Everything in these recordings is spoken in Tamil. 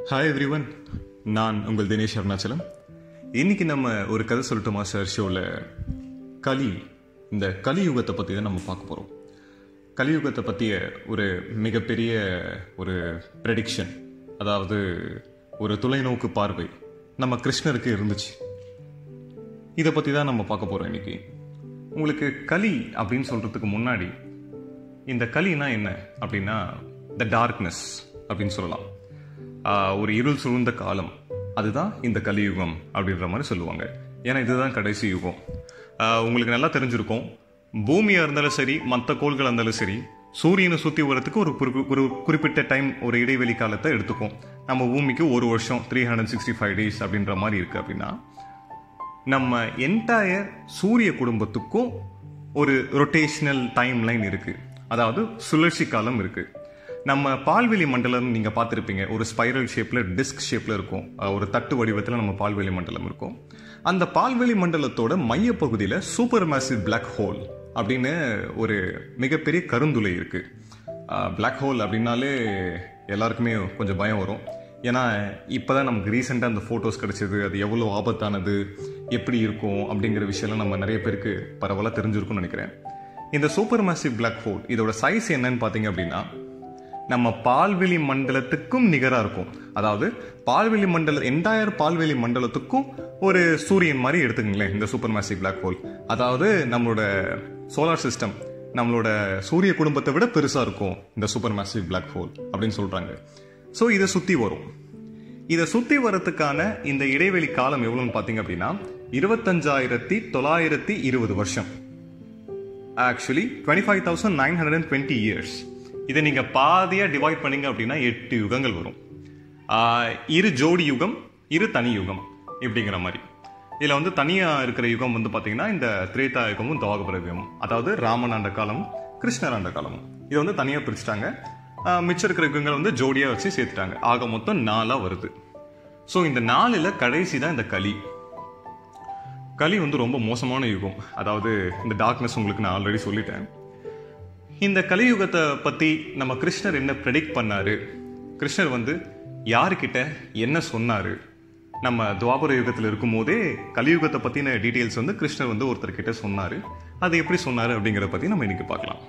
ஹாய் எவ்ரிவன் நான் உங்கள் தினேஷ் அருணாச்சலம் இன்னைக்கு நம்ம ஒரு கதை சொல்லட்டுமா சார் ஷோவில் கலி இந்த கலியுகத்தை பற்றி தான் நம்ம பார்க்க போகிறோம் கலியுகத்தை பற்றிய ஒரு மிகப்பெரிய ஒரு ப்ரெடிக்ஷன் அதாவது ஒரு தொலைநோக்கு பார்வை நம்ம கிருஷ்ணருக்கு இருந்துச்சு இதை பற்றி தான் நம்ம பார்க்க போகிறோம் இன்னைக்கு உங்களுக்கு களி அப்படின்னு சொல்கிறதுக்கு முன்னாடி இந்த களினா என்ன அப்படின்னா த டார்க்னஸ் அப்படின்னு சொல்லலாம் ஆஹ் ஒரு இருள் சூழ்ந்த காலம் அதுதான் இந்த கலியுகம் அப்படின்ற மாதிரி சொல்லுவாங்க ஏன்னா இதுதான் கடைசி யுகம் ஆஹ் உங்களுக்கு நல்லா தெரிஞ்சிருக்கும் பூமியாக இருந்தாலும் சரி மற்ற கோள்களாக இருந்தாலும் சரி சூரியனை சுற்றி வரதுக்கு ஒரு குறி- ஒரு குறிப்பிட்ட டைம் ஒரு இடைவெளி காலத்தை எடுத்துக்கும் நம்ம பூமிக்கு ஒரு வருஷம் three hundred sixty five days அப்படின்ற மாதிரி இருக்குது அப்படின்னா நம்ம என்டையர் சூரிய குடும்பத்துக்கும் ஒரு ரொட்டேஷனல் டைம் லைன் இருக்கு அதாவது சுழற்சி காலம் இருக்கு நம்ம பால்வெளி மண்டலம் நீங்க பார்த்துருப்பீங்க ஒரு ஸ்பைரல் ஷேப்ல டிஸ்க் ஷேப்ல இருக்கும் அஹ் ஒரு தட்டு வடிவத்தில் நம்ம பால்வெளி மண்டலம் இருக்கும் அந்த பால்வெளி மண்டலத்தோட மையப்பகுதியில் சூப்பர் மேசிவ் பிளாக் ஹோல் அப்படின்னு ஒரு மிகப்பெரிய கருந்துளை இருக்கு பிளாக் ஹோல் அப்படின்னாலே எல்லாருக்குமே கொஞ்சம் பயம் வரும் ஏன்னா இப்போதான் நமக்கு ரீசெண்டாக அந்த ஃபோட்டோஸ் கிடைச்சது அது எவ்வளோ ஆபத்தானது எப்படி இருக்கும் அப்படிங்கிற விஷயம்லாம் நம்ம நிறைய பேருக்கு பரவலாக தெரிஞ்சிருக்கும்னு நினைக்கிறேன் இந்த சூப்பர் மேசிவ் பிளாக் ஹோல் இதோட சைஸ் என்னன்னு பார்த்தீங்க அப்படின்னா நம்ம பால்வெளி மண்டலத்துக்கும் நிகராக இருக்கும் அதாவது பால்வெளி மண்டல என்டையர் பால்வெளி மண்டலத்துக்கும் ஒரு சூரியன் மாதிரி எடுத்துக்கங்களேன் இந்த சூப்பர் மேசிவ் பிளாக் ஹோல் அதாவது நம்மளோட சோலார் சிஸ்டம் நம்மளோட சூரிய குடும்பத்தை விட பெருசாக இருக்கும் இந்த சூப்பர் மேசிவ் பிளாக் ஹோல் அப்படின்னு சொல்கிறாங்க ஸோ இதை சுற்றி வரும் இதை சுற்றி வரதுக்கான இந்த இடைவெளி காலம் எவ்வளோன்னு பார்த்தீங்க அப்படின்னா இருபத்தஞ்சாயிரத்தி தொள்ளாயிரத்தி இருபது வருஷம் actually twenty five thousand nine hundred and twenty years இதை நீங்கள் பாதியாக டிவைட் பண்ணீங்க அப்படின்னா எட்டு யுகங்கள் வரும் ஆஹ் இரு ஜோடி யுகம் இரு தனி யுகம் இப்படிங்கிற மாதிரி இதில் வந்து தனியாக இருக்கிற யுகம் வந்து பார்த்தீங்கன்னா இந்த திரேதா யுகமும் துவாகபர யுகமும் அதாவது ராமன் ஆண்ட காலமும் கிருஷ்ணர் ஆண்ட காலமும் இதை வந்து தனியாக பிரிச்சுட்டாங்க ஆஹ் மிச்சம் இருக்கிற யுகங்கள் வந்து ஜோடியாக வச்சு சேர்த்துட்டாங்க ஆக மொத்தம் நாலாக வருது ஸோ இந்த நாலில் கடைசி தான் இந்த கலி கலி வந்து ரொம்ப மோசமான யுகம் அதாவது இந்த டார்க்னஸ் உங்களுக்கு நான் ஆல்ரெடி சொல்லிட்டேன் இந்த கலியுகத்தை பற்றி நம்ம கிருஷ்ணர் என்ன ப்ரெடிக்ட் பண்ணாரு கிருஷ்ணர் வந்து யாருக்கிட்ட என்ன சொன்னாரு நம்ம துவாபர யுகத்தில் இருக்கும்போதே கலியுகத்தை பற்றின டீட்டெயில்ஸ் வந்து கிருஷ்ணர் வந்து ஒருத்தர்கிட்ட சொன்னார் அது எப்படி சொன்னார் அப்படிங்கிறத பற்றி நம்ம இன்னைக்கு பார்க்கலாம்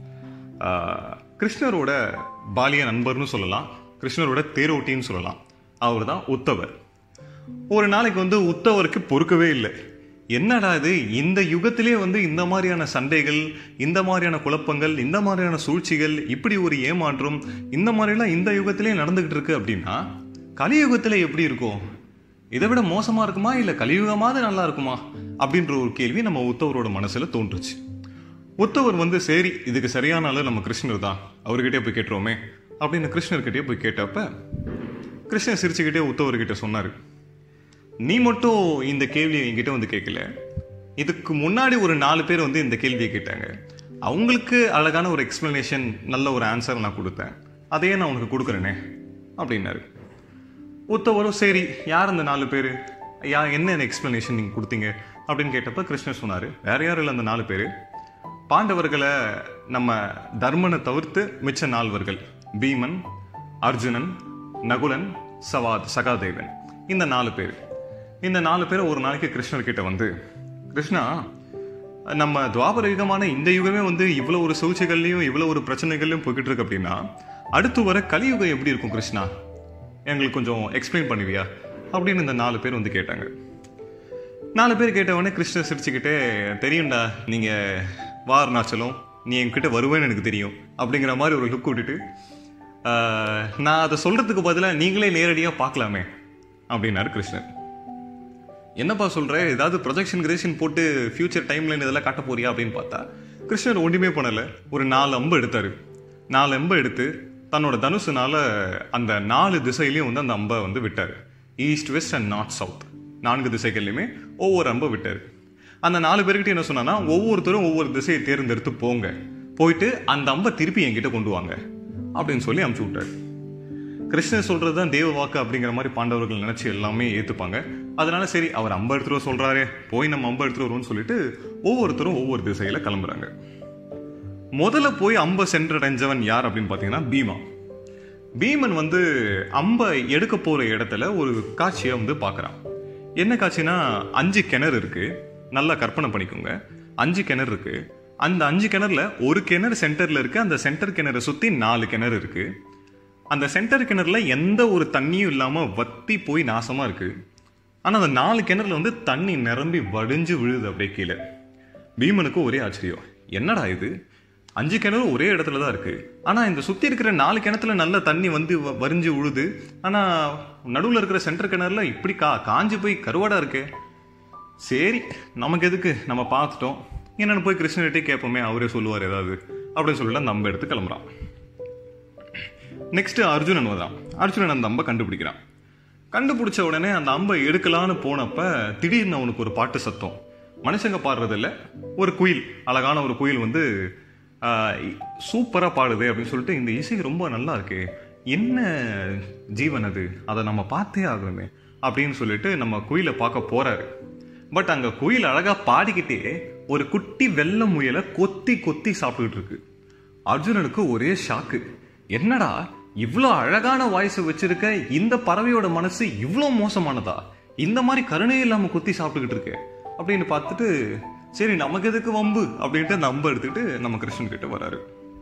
ஆஹ், கிருஷ்ணரோட பாலிய நண்பர்னு சொல்லலாம் கிருஷ்ணரோட தேரோட்டின்னு சொல்லலாம் அவர் தான் உத்தவர் ஒரு நாளைக்கு வந்து உத்தவருக்கு பொறுக்கவே இல்லை என்னடா இது இந்த யுகத்திலே வந்து இந்த மாதிரியான சண்டைகள் இந்த மாதிரியான குழப்பங்கள் இந்த மாதிரியான சூழ்ச்சிகள் இப்படி ஒரு ஏமாற்றம் இந்த மாதிரிலாம் இந்த யுகத்திலே நடந்துகிட்டு இருக்கு அப்படின்னா கலியுகத்தில் எப்படி இருக்கும் இதை விட மோசமா இருக்குமா இல்ல கலியுகமாவது நல்லா இருக்குமா அப்படின்ற ஒரு கேள்வி நம்ம உத்தவரோட மனசுல தோன்றுச்சு உத்தவர் வந்து சரி இதுக்கு சரியான ஆளு நம்ம கிருஷ்ணர் தான் அவர்கிட்டயே போய் கேட்டுருவோமே அப்படின்னு கிருஷ்ணர்கிட்டயே போய் கேட்டப்ப கிருஷ்ணர் சிரிச்சுக்கிட்டே உத்தவர்கிட்ட சொன்னாரு நீ மட்டும் இந்த கேள்வியை என்கிட்ட வந்து கேட்கல இதுக்கு முன்னாடி ஒரு நாலு பேர் வந்து இந்த கேள்வியை கேட்டாங்க அவங்களுக்கு அழகான ஒரு எக்ஸ்பிளனேஷன் நல்ல ஒரு ஆன்சர் நான் கொடுத்தேன் அதையே நான் உனக்கு கொடுக்குறேனே அப்படின்னாரு உத்தவரும் சரி யார் அந்த நாலு பேர் யா என்ன எக்ஸ்பிளனேஷன் நீங்கள் கொடுத்தீங்க அப்படின்னு கேட்டப்ப கிருஷ்ணர் சொன்னார் வேற யாரும் இல்லை அந்த நாலு பேர் பாண்டவர்களை நம்ம தர்மனை தவிர்த்து மிச்ச நால்வர்கள் பீமன் அர்ஜுனன் நகுலன் சவாத் சகாதேவன் இந்த நாலு பேர் இந்த நாலு பேர் ஒரு நாளைக்கு கிருஷ்ணர் கிட்ட வந்து கிருஷ்ணா நம்ம துவாபர யுகமான இந்த யுகமே வந்து இவ்வளோ ஒரு சூழ்ச்சிகள்லையும் இவ்வளோ ஒரு பிரச்சனைகள்லையும் போய்கிட்டு இருக்கு அப்படின்னா அடுத்து வர கலியுகம் எப்படி இருக்கும் கிருஷ்ணா எங்களுக்கு கொஞ்சம் எக்ஸ்பிளைன் பண்ணுவியா அப்படின்னு இந்த நாலு பேர் வந்து கேட்டாங்க நாலு பேர் கேட்ட உடனே கிருஷ்ணர் சிரிச்சுக்கிட்டே தெரியும்டா நீங்க வா அருணாச்சலம் நீ என்கிட்ட வருவேன்னு எனக்கு தெரியும் அப்படிங்கிற மாதிரி ஒரு லுக் விட்டுட்டு "ஆஹ், நான் அதை சொல்றதுக்கு பதிலாக நீங்களே நேரடியாக பார்க்கலாமே அப்படின்னாரு கிருஷ்ணர் என்னப்பா சொல்ற ஏதாவது ப்ரொஜெக்ஷன் கிரேஷன் போட்டு ஃபியூச்சர் டைம்லைன் இதெல்லாம் காட்ட போறியா அப்படின்னு பார்த்தா கிருஷ்ணர் ஒன்றுமே பண்ணல ஒரு நாலு அம்பு எடுத்தாரு நாலு அம்பு எடுத்து தன்னோட தனுசுனால அந்த நாலு திசையிலையும் வந்து அந்த அம்பை வந்து விட்டாரு east west and north south நான்கு திசைகள்லையுமே ஒவ்வொரு அம்பை விட்டாரு அந்த நாலு பேர்கிட்ட என்ன சொன்னான்னா ஒவ்வொருத்தரும் ஒவ்வொரு திசையை தேர்ந்தெடுத்து போங்க போயிட்டு அந்த அம்பை திருப்பி என்கிட்ட கொண்டு வாங்க அப்படின்னு சொல்லி அமுச்சு விட்டாரு கிருஷ்ணர் சொல்றது தான் தேவ வாக்கு அப்படிங்கிற மாதிரி பாண்டவர்கள் நினைச்சு எல்லாமே ஏத்துப்பாங்க அதனால சரி அவர் அம்ப எடுத்துட்டு வர சொல்றாரே போய் நம்ம அம்ப எடுத்துட்டு வருவோம்னு சொல்லிட்டு ஒவ்வொருத்தரும் ஒவ்வொரு திசையில கிளம்புறாங்க முதல்ல போய் அம்ப சென்றடைஞ்சவன் யார் அப்படின்னு பார்த்தீங்கன்னா பீமா பீமன் வந்து அம்பை எடுக்க போற இடத்துல ஒரு காட்சியை வந்து பார்க்கறான் என்ன காட்சினா அஞ்சு கிணறு இருக்கு நல்லா கற்பனை பண்ணிக்கோங்க அஞ்சு கிணறு இருக்கு அந்த அஞ்சு கிணறுல ஒரு கிணறு சென்டர்ல இருக்கு அந்த சென்டர் கிணறை சுத்தி நாலு கிணறு இருக்கு அந்த சென்டர் கிணறுல எந்த ஒரு தண்ணியும் இல்லாம வத்தி போய் நாசமா இருக்கு ஆனா அந்த நாலு கிணறுல வந்து தண்ணி நிரம்பி வடிஞ்சு விழுது அப்படியே கீழே பீமனுக்கு ஒரே ஆச்சரியம் என்னடா இது அஞ்சு கிணறு ஒரே இடத்துல தான் இருக்கு ஆனா இந்த சுத்தி இருக்கிற நாலு கிணத்துல நல்ல தண்ணி வந்து வ- வரிஞ்சு உழுது ஆனா நடுவுல இருக்கிற சென்டர் கிணறுல இப்படி கா காஞ்சு போய் கருவாடா இருக்கு சரி நமக்கு எதுக்கு நம்ம பார்த்துட்டோம் என்னன்னு போய் கிருஷ்ணர்கிட்டே கேட்போமே அவரே சொல்லுவார் ஏதாவது அப்படின்னு சொல்லிட்டு நம்ம எடுத்து கிளம்புறான் நெக்ஸ்ட் அர்ஜுனன் வரான் அர்ஜுனன் அந்த அம்பை கண்டுபிடிக்கிறான் கண்டுபிடிச்ச உடனே அந்த அம்பை எடுக்கலான்னு போனப்ப திடீர்னு அவனுக்கு ஒரு பாட்டு சத்தம் மனுஷங்க பாடுறது இல்ல ஒரு குயில் அழகான ஒரு குயில் வந்து சூப்பரா பாடுது அப்படின்னு சொல்லிட்டு இந்த இசை ரொம்ப நல்லா இருக்கு என்ன ஜீவன் அது அதை நம்ம பார்த்தே ஆகணுமே அப்படின்னு சொல்லிட்டு நம்ம குயிலை பார்க்க போறாரு பட் அங்க குயில் அழகா பாடிக்கிட்டே ஒரு குட்டி வெள்ளை முயலை கொத்தி கொத்தி சாப்பிட்டுட்டு இருக்கு அர்ஜுனனுக்கு ஒரே ஷாக்கு என்னடா இவ்வளோ அழகான வாய்ஸ் வச்சிருக்க இந்த பறவையோட மனசு இவ்வளோ மோசமானதா இந்த மாதிரி கருணை இல்லாம குத்தி சாப்பிட்டுக்கிட்டு இருக்கு அப்படின்னு பார்த்துட்டு சரி நமக்கு எதுக்கு வம்பு அப்படின்ட்டு அந்த அம்பை எடுத்துக்கிட்டு நம்ம கிருஷ்ணன் கிட்ட வராரு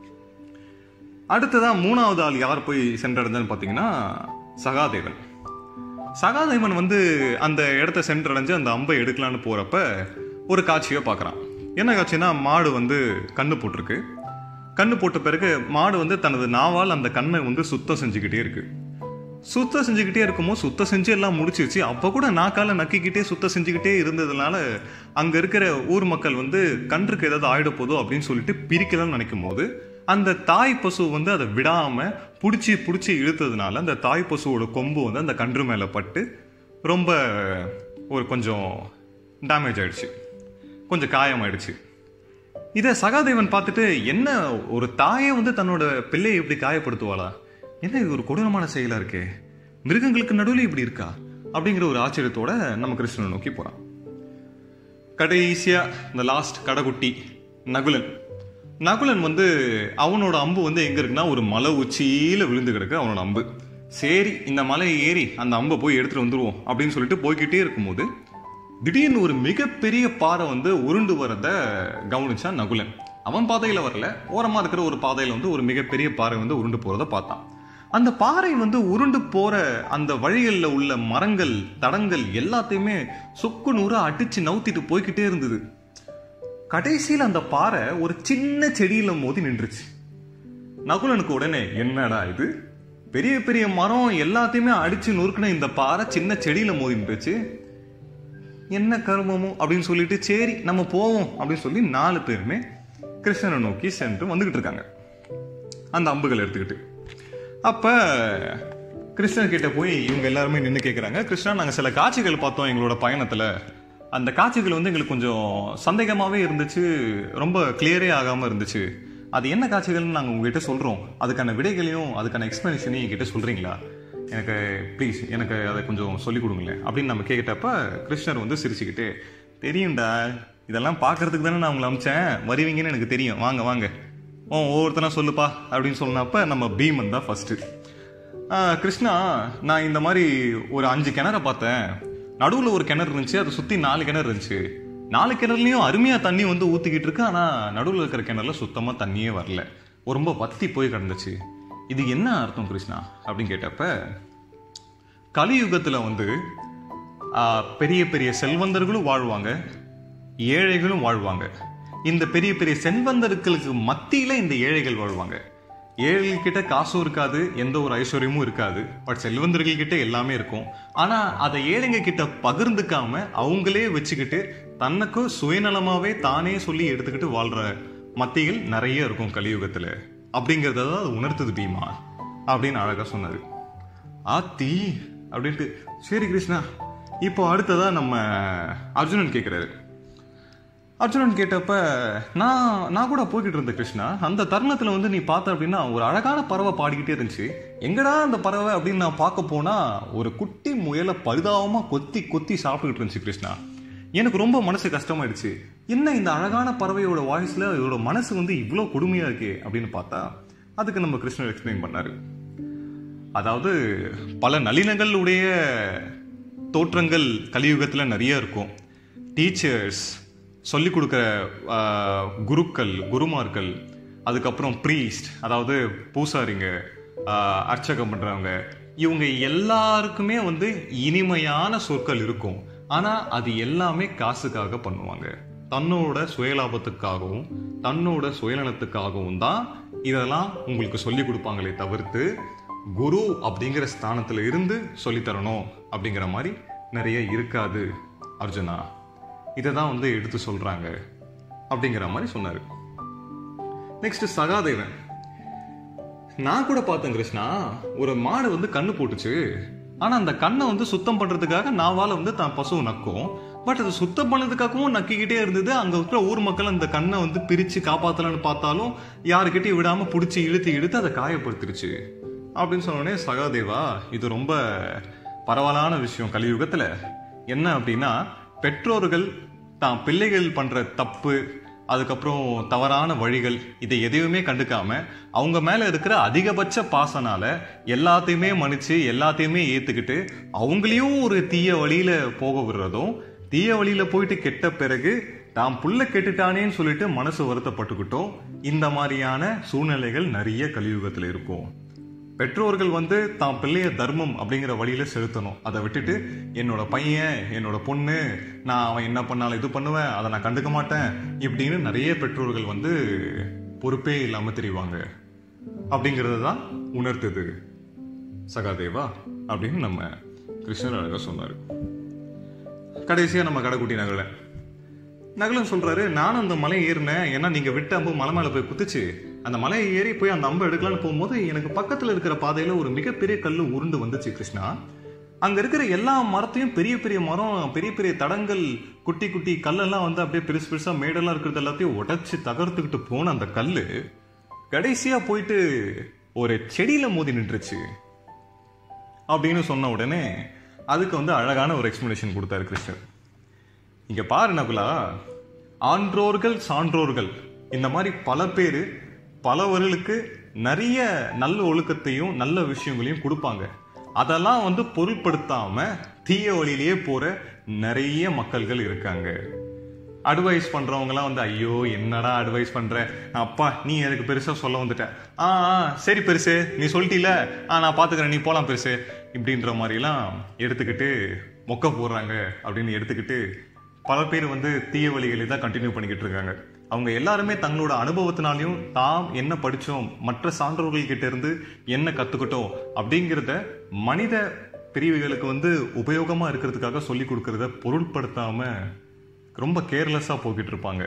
அடுத்ததா மூணாவது ஆள் யார் போய் சென்றடைஞ்சான்னு பார்த்தீங்கன்னா சகாதேவன் சகாதேவன் வந்து அந்த இடத்த சென்றடைஞ்சு அந்த அம்பை எடுக்கலான்னு போறப்ப ஒரு காட்சியை பார்க்கறான் என்ன காட்சினா மாடு வந்து கண்ணு போட்டிருக்கு கண்ணு போட்ட பிறகு மாடு வந்து தனது நாவால் அந்த கண்ணை வந்து சுத்தம் செஞ்சுக்கிட்டே இருக்கு சுத்தம் செஞ்சுக்கிட்டே இருக்கும்போது சுத்தம் செஞ்சு எல்லாம் முடிச்சிருச்சு அப்போ கூட நாக்கால நக்கிக்கிட்டே சுத்தம் செஞ்சுக்கிட்டே இருந்ததுனால அங்க இருக்கிற ஊர் மக்கள் வந்து கன்றுக்கு ஏதாவது ஆயிட போதோ அப்படின்னு சொல்லிட்டு பிரிக்கலாம்னு நினைக்கும் போது அந்த தாய் பசு வந்து அதை விடாம புடிச்சு புடிச்சு இழுத்ததுனால அந்த தாய் பசுவோட கொம்பு வந்து அந்த கன்று மேல பட்டு ரொம்ப ஒரு கொஞ்சம் டேமேஜ் ஆயிடுச்சு கொஞ்சம் காயமாயிடுச்சு இதை சகாதேவன் பார்த்துட்டு என்ன ஒரு தாயை வந்து தன்னோட பிள்ளையை இப்படி காயப்படுத்துவாளா என்ன இது ஒரு கொடூரமான செயலா இருக்கே மிருகங்களுக்கு நடுவில் இப்படி இருக்கா அப்படிங்கிற ஒரு ஆச்சரியத்தோட நம்ம கிருஷ்ணனை நோக்கி போறான் கடைசியா இந்த லாஸ்ட் கடைக்குட்டி நகுலன் நகுலன் வந்து அவனோட அம்பு வந்து எங்க இருக்குன்னா ஒரு மலை உச்சியில விழுந்து கிடக்கு அவனோட அம்பு சரி இந்த மலையை ஏறி அந்த அம்பை போய் எடுத்துட்டு வந்துருவோம் அப்படின்னு சொல்லிட்டு போய்கிட்டே இருக்கும்போது திடீர்னு ஒரு மிகப்பெரிய பாறை வந்து உருண்டு வரத கவனிச்சான் நகுலன் அவன் பாதையில வரல ஓரமா இருக்கிற ஒரு பாதையில வந்து ஒரு மிகப்பெரிய பாறை வந்து உருண்டு போறத பார்த்தான் அந்த பாறை வந்து உருண்டு போற அந்த வழிகளில் உள்ள மரங்கள் தடங்கள் எல்லாத்தையுமே சுக்கு நூறா அடிச்சு நவுத்திட்டு போய்கிட்டே இருந்தது கடைசியில் அந்த பாறை ஒரு சின்ன செடியில மோதி நின்றுச்சு நகுலனுக்கு உடனே என்னடா இது பெரிய பெரிய மரம் எல்லாத்தையுமே அடிச்சு நொறுக்குன இந்த பாறை சின்ன செடியில மோதி நின்றுச்சு என்ன கருமமோ அப்படின்னு சொல்லிட்டு சரி நம்ம போவோம் அப்படின்னு சொல்லி நாலு பேருமே கிருஷ்ணனை நோக்கி சென்று வந்துகிட்டு இருக்காங்க அந்த அம்புகள் எடுத்துக்கிட்டு அப்ப கிருஷ்ணன் கிட்ட போய் இவங்க எல்லாருமே நின்று கேட்குறாங்க கிருஷ்ணா நாங்கள் சில காட்சிகள் பார்த்தோம் எங்களோட பயணத்துல அந்த காட்சிகள் வந்து எங்களுக்கு கொஞ்சம் சந்தேகமாவே இருந்துச்சு ரொம்ப கிளியரே ஆகாம இருந்துச்சு அது என்ன காட்சிகள்னு நாங்கள் உங்ககிட்ட சொல்றோம் அதுக்கான விடைகளையும் அதுக்கான எக்ஸ்பிளனேஷனையும் என்கிட்ட சொல்றீங்களா எனக்கு ப்ளீஸ் எனக்கு அதை கொஞ்சம் சொல்லிக் கொடுங்களேன் அப்படின்னு நம்ம கேட்டப்ப கிருஷ்ணர் வந்து சிரிச்சுக்கிட்டு தெரியும்டா இதெல்லாம் பார்க்கறதுக்கு தானே நான் உங்களை அமிச்சேன் வருவீங்கன்னு எனக்கு தெரியும் வாங்க வாங்க ஓ ஒவ்வொருத்தனா சொல்லுப்பா அப்படின்னு சொன்னப்ப நம்ம பீமன் தான் ஃபர்ஸ்ட் கிருஷ்ணா நான் இந்த மாதிரி ஒரு அஞ்சு கிணற பார்த்தேன் நடுவில் ஒரு கிணறு இருந்துச்சு அதை சுற்றி நாலு கிணறு இருந்துச்சு நாலு கிணறுலையும் அருமையாக தண்ணி வந்து ஊற்றிக்கிட்டு இருக்கு ஆனால் நடுவில் இருக்கிற கிணறுல சுத்தமாக தண்ணியே வரல ரொம்ப வத்தி போய் கிடந்துச்சு இது என்ன அர்த்தம் கிருஷ்ணா அப்படின்னு கேட்டப்ப கலியுகத்தில் வந்து ஆ, பெரிய பெரிய செல்வந்தர்களும் வாழ்வாங்க ஏழைகளும் வாழ்வாங்க இந்த பெரிய பெரிய செல்வந்தர்களுக்கு மத்தியில இந்த ஏழைகள் வாழ்வாங்க ஏழைகள் கிட்ட காசும் இருக்காது எந்த ஒரு ஐஸ்வர்யமும் இருக்காது பட் செல்வந்தர்கள் கிட்ட எல்லாமே இருக்கும் ஆனா அதை ஏழைங்க கிட்ட பகிர்ந்துக்காம அவங்களே வச்சுக்கிட்டு தனக்கும் சுயநலமாவே தானே சொல்லி எடுத்துக்கிட்டு வாழ்ற மத்திகள் நிறைய இருக்கும் கலியுகத்துல அப்படிங்கறத தான் அது உணர்த்துது பீமா அப்படின்னு அழகா சொன்னாரு ஆத்தி அப்படின்ட்டு சரி கிருஷ்ணா இப்போ அடுத்ததா நம்ம அர்ஜுனன் கேட்குறாரு அர்ஜுனன் கேட்டப்ப நான் நான் கூட போய்கிட்டு இருந்தேன் கிருஷ்ணா அந்த தருணத்துல வந்து நீ பார்த்த அப்படின்னா ஒரு அழகான பறவை பாடிக்கிட்டே இருந்துச்சு எங்கடா அந்த பறவை அப்படின்னு நான் பார்க்க போனா ஒரு குட்டி முயலை பரிதாபமா கொத்தி கொத்தி சாப்பிட்டுக்கிட்டு இருந்துச்சு கிருஷ்ணா எனக்கு ரொம்ப மனசு கஷ்டமாயிடுச்சு என்ன இந்த அழகான பறவையோட வாய்ஸ்ல இதோட மனசு வந்து இவ்வளோ கொடுமையா இருக்கே அப்படின்னு பார்த்தா அதுக்கு நம்ம கிருஷ்ணர் எக்ஸ்பிளைன் பண்ணாரு அதாவது பல நளினங்களுடைய தோற்றங்கள் கலியுகத்தில் நிறைய இருக்கும் டீச்சர்ஸ் சொல்லிக் கொடுக்குற ஆஹ், குருக்கள் குருமார்கள் அதுக்கப்புறம் ப்ரீஸ்ட் அதாவது பூசாரிங்க ஆஹ், அர்ச்சகம் பண்ணுறவங்க இவங்க எல்லாருக்குமே வந்து இனிமையான சொற்கள் இருக்கும் ஆனால் அது எல்லாமே காசுக்காக பண்ணுவாங்க தன்னோட சுயலாபத்துக்காகவும் தன்னோட சுயநலத்துக்காகவும் தான் இதெல்லாம் உங்களுக்கு சொல்லி கொடுப்பாங்களே தவிர்த்து குரு அப்படிங்கிற ஸ்தானத்துல இருந்து சொல்லித் தரணும் அப்படிங்கிற மாதிரி நிறைய இருக்காது அர்ஜுனா இதை தான் வந்து எடுத்து சொல்றாங்க அப்படிங்கிற மாதிரி சொன்னாரு நெக்ஸ்ட் சகாதேவன் நான் கூட பார்த்தேன் கிருஷ்ணா ஒரு மாடு வந்து கண்ணு போட்டுச்சு ஆனா அந்த கண்ணை வந்து சுத்தம் பண்றதுக்காக நாவால வந்து தான் பசு நக்கும் பட் அது சுத்தம் பண்ணதுக்காகவும் நக்கிக்கிட்டே இருந்தது அங்க இருக்கிற ஊர் மக்கள் அந்த கண்ணை வந்து பிரிச்சு காப்பாத்தலாம்னு பார்த்தாலும் யாருக்கிட்டையும் விடாம பிடிச்சி இழுத்து இழுத்து அதை காயப்படுத்திருச்சு அப்படின்னு சொன்ன உடனே சகாதேவா இது ரொம்ப பரவலான விஷயம் கலியுகத்துல என்ன அப்படின்னா பெற்றோர்கள் தான் பிள்ளைகள் பண்ற தப்பு அதுக்கப்புறம் தவறான வழிகள் இதை எதையுமே கண்டுக்காம அவங்க மேல இருக்கிற அதிகபட்ச பாசனால எல்லாத்தையுமே மன்னிச்சு எல்லாத்தையுமே ஏத்துக்கிட்டு அவங்களையும் ஒரு தீய வழியில போக விடுறதும் தீய வழியில போயிட்டு கெட்ட பிறகு தான் புள்ள கெட்டுட்டானேன்னு சொல்லிட்டு மனசு வருத்தப்பட்டுக்கிட்டோம் இந்த மாதிரியான சூழ்நிலைகள் நிறைய கலியுகத்துல இருக்கும் பெற்றோர்கள் வந்து தான் பிள்ளைய தர்மம் அப்படிங்கிற வழியில செலுத்தணும் அதை விட்டுட்டு என்னோட பையன் என்னோட பொண்ணு நான் அவன் என்ன பண்ணாலும் இது பண்ணுவேன் அதை நான் கண்டுக்க மாட்டேன் இப்படின்னு நிறைய பெற்றோர்கள் வந்து பொறுப்பே இல்லாம தெரிவாங்க அப்படிங்கறது தான் உணர்த்துது சகாதேவா அப்படின்னு நம்ம கிருஷ்ணர் அழகா சொன்னாரு கடைசியா நம்ம கடைக்குட்டி நகல நகலன் சொல்றாரு நானும் அந்த மலை ஏறினேன் ஏன்னா நீங்க விட்ட அம்பு மலை மேல போய் குத்துச்சு அந்த மலையை ஏறி போய் அந்த அம்பை எடுக்கலாம்னு போகும்போது எனக்கு பக்கத்துல இருக்கிற பாதையில ஒரு மிகப்பெரிய கல்லு உருண்டு வந்துச்சு கிருஷ்ணா அங்க இருக்கிற எல்லா மரத்தையும் பெரிய பெரிய மரம் பெரிய பெரிய தடங்கள் குட்டி குட்டி கல்லெல்லாம் வந்து அப்படியே பெருசு பெருசா மேடெல்லாம் இருக்கிறது எல்லாத்தையும் உடைச்சு தகர்த்துக்கிட்டு போன அந்த கல்லு கடைசியா போயிட்டு ஒரு செடியில மோதி நின்றுச்சு அப்படின்னு சொன்ன உடனே அதுக்கு வந்து அழகான ஒரு எக்ஸ்பிளனேஷன் கொடுத்தாரு கிருஷ்ணர் இங்க பாரு நகுலா ஆன்றோர்கள் சான்றோர்கள் இந்த மாதிரி பல பேர் பலவர்களுக்கு நிறைய நல்ல ஒழுக்கத்தையும் நல்ல விஷயங்களையும் கொடுப்பாங்க அதெல்லாம் வந்து பொருட்படுத்தாம தீய வழியிலேயே போற நிறைய மக்கள்கள் இருக்காங்க அட்வைஸ் பண்றவங்கலாம் வந்து ஐயோ என்னடா அட்வைஸ் பண்ற அப்பா நீ எனக்கு பெருசா சொல்ல வந்துட்ட ஆ ஆ, சரி பெருசு நீ சொல்லிட்டீல ஆ நான் பாத்துக்கிறேன் நீ போலாம் பெருசு இப்படின்ற மாதிரிலாம் எடுத்துக்கிட்டு மொக்க போடுறாங்க அப்படின்னு எடுத்துக்கிட்டு பல பேர் வந்து தீய வழிகளை தான் கண்டினியூ பண்ணிக்கிட்டு இருக்காங்க அவங்க எல்லாருமே தங்களோட அனுபவத்தினாலையும் தாம் என்ன படிச்சோம் மற்ற சான்றோர்கள் கிட்ட இருந்து என்ன கத்துக்கிட்டோம் அப்படிங்கிறத மனித பிரிவுகளுக்கு வந்து உபயோகமா இருக்கிறதுக்காக சொல்லி கொடுக்கறத பொருட்படுத்தாம ரொம்ப கேர்லெஸ்ஸா போய்கிட்டு இருப்பாங்க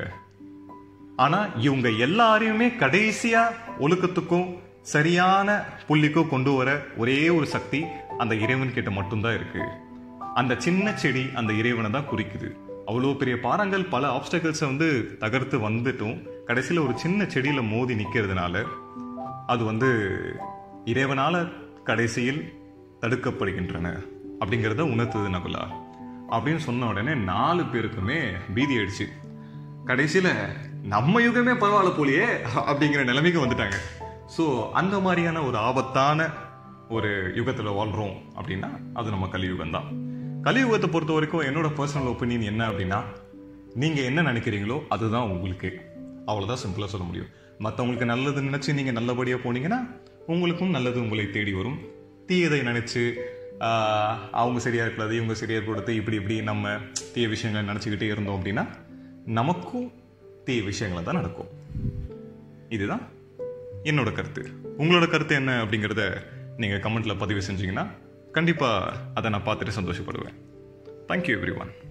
ஆனா இவங்க எல்லாரையுமே கடைசியா ஒழுக்கத்துக்கும் சரியான புள்ளிக்கும் கொண்டு வர ஒரே ஒரு சக்தி அந்த இறைவன் கிட்ட மட்டும்தான் இருக்கு அந்த சின்ன செடி அந்த இறைவனை தான் குறிக்குது அவ்வளோ பெரிய பாறங்கள் பல ஆப்ஸ்டக்கிள்ஸை வந்து தகர்த்து வந்துட்டும் கடைசியில் ஒரு சின்ன செடியில மோதி நிற்கிறதுனால அது வந்து இறைவனால கடைசியில் தடுக்கப்படுகின்றன அப்படிங்கிறத உணர்த்துது நகுலா அப்படின்னு சொன்ன உடனே நாலு பேருக்குமே பீதி ஆயிடுச்சு கடைசியில நம்ம யுகமே பரவாயில்ல போலியே அப்படிங்கிற நிலைமைக்கு வந்துட்டாங்க ஸோ அந்த மாதிரியான ஒரு ஆபத்தான ஒரு யுகத்துல வாழ்றோம் அப்படின்னா அது நம்ம கலியுகம் தான் கலியுகத்தை பொறுத்த வரைக்கும் என்னோட பர்சனல் ஒப்பீனியன் என்ன அப்படின்னா நீங்க என்ன நினைக்கிறீங்களோ அதுதான் உங்களுக்கு அவ்வளவுதான் சிம்பிளா சொல்ல முடியும் மற்றவங்களுக்கு நல்லது நினைச்சு நீங்க நல்லபடியா போனீங்கன்னா உங்களுக்கும் நல்லது உங்களை தேடி வரும் தீயதை நினைச்சு ஆஹ், அவங்க சரியா இருக்கக்கூடாது இவங்க சரியா இருக்கக்கூடாது இப்படி இப்படி நம்ம தீய விஷயங்களை நினைச்சுக்கிட்டே இருந்தோம் அப்படின்னா நமக்கும் தீய விஷயங்களை தான் நடக்கும் இதுதான் என்னோட கருத்து உங்களோட கருத்து என்ன அப்படிங்கிறத நீங்க கமெண்ட்ல பதிவு செஞ்சீங்கன்னா கண்டிப்பா அதை நான் பார்த்துட்டு சந்தோஷப்படுவேன் தேங்க்யூ எவ்ரி ஒன்